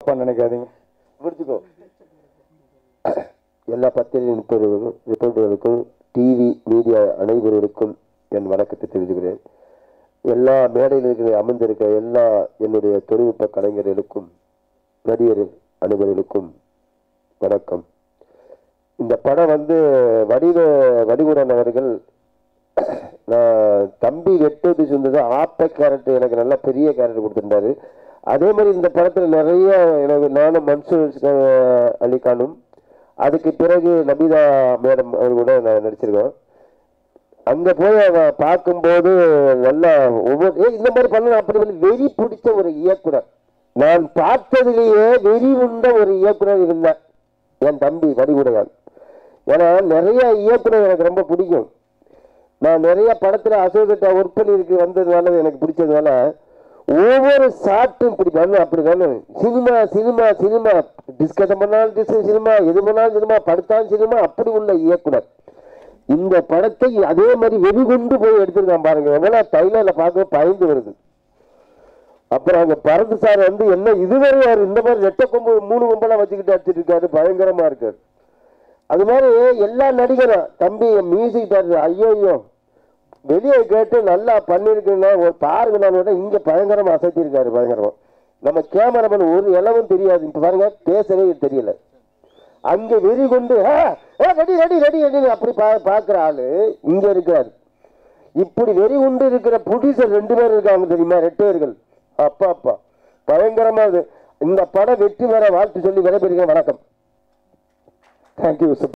தப்பா நினைக்காதீங்க முடிச்சுக்கோ எல்லா பத்திரிகை நிருபர்களுக்கும் ரிப்போர்ட்டர்களுக்கும் டிவி மீடியா அனைவருக்கும் என் வணக்கத்தை தெரிவிக்கிறேன் எல்லா மேடையில் இருக்கிற அமர்ந்திருக்கிற எல்லா என்னுடைய தொழில்நுட்ப கலைஞர்களுக்கும் நடிகர் அனைவர்களுக்கும் வணக்கம் இந்த படம் வந்து வடிவ வடிவுடன் அவர்கள் நான் தம்பி வெட்டுவது சொன்னது ஆப்ப கேரக்டர் எனக்கு நல்ல பெரிய கேரக்டர் கொடுத்துருந்தாரு அதே மாதிரி இந்த படத்தில் நிறைய எனக்கு நானும் மன்சூர் அஹ், அலிகானும் அதுக்கு பிறகு நபிதா மேடம் அவர் கூட நான் நடிச்சிருக்கோம் அங்க போய் அவ பார்க்கும்போது நல்லா ஒவ்வொரு ஏய், இந்த மாதிரி பண்ணணும் அப்படி பண்ணி வெறி பிடிச்ச ஒரு இயக்குனர் நான் பார்த்ததிலேயே வெறி உண்ட ஒரு இயக்குனர் இருந்தார் என் தம்பி வடிவுடையான் ஏன்னா நிறைய இயக்குனர் எனக்கு ரொம்ப பிடிக்கும் நான் நிறைய படத்துல அசோசியேட்டா ஒர்க் பண்ணியிருக்கு வந்ததுனால எனக்கு பிடிச்சதுனால ஒவ்வொரு ஷாட்டும் இப்படி வேணும் அப்படி வேணும் சினிமா சினிமா சினிமா டிஸ்கஷன் பண்ணாலும் டிஸ்கஸ் சினிமா எது பண்ணாலும் சினிமா படுத்தாலும் சினிமா அப்படி உள்ள இயக்குனர் இந்த படத்தை அதே மாதிரி வெடிகுண்டு போய் எடுத்திருக்கான் பாருங்க என்னால தைலால பார்க்க பயந்து வருது அப்புறம் அங்க பரந்து சார் வந்து என்ன இதுவரை அவர் இந்த மாதிரி ரெட்டை கொம்பு மூணு கொம்பெல்லாம் வச்சுக்கிட்டு அடிச்சிட்டு இருக்காரு பயங்கரமா இருக்காரு அது மாதிரி எல்லா நடிகரும் தம்பி மியூசிக் டைரக்டர் ஐயோ ஐயோ வெளியே கேட்டு நல்லா பண்ணிருக்குன்னா ஒரு பாருங்க நான் விட இங்க பயங்கரமா அசைத்திருக்காரு பயங்கரமா நம்ம கேமராமேன் ஒரு இளவும் தெரியாது இப்ப பாருங்க பேசவே தெரியல அங்க வெறி கொண்டு ரெடி ரெடி ரெடி ரெடி அப்படி பா பாக்குற ஆளு இங்க இருக்கிறாரு இப்படி வெறி கொண்டு இருக்கிற ப்ரொடியூசர் ரெண்டு பேர் இருக்காங்க தெரியுமா ரெட்டையர்கள் அப்பா அப்பா பயங்கரமா இது இந்த படம் வெற்றி பெற வாழ்த்து சொல்லி விடைபெறுகிறேன் வணக்கம் தேங்க்யூ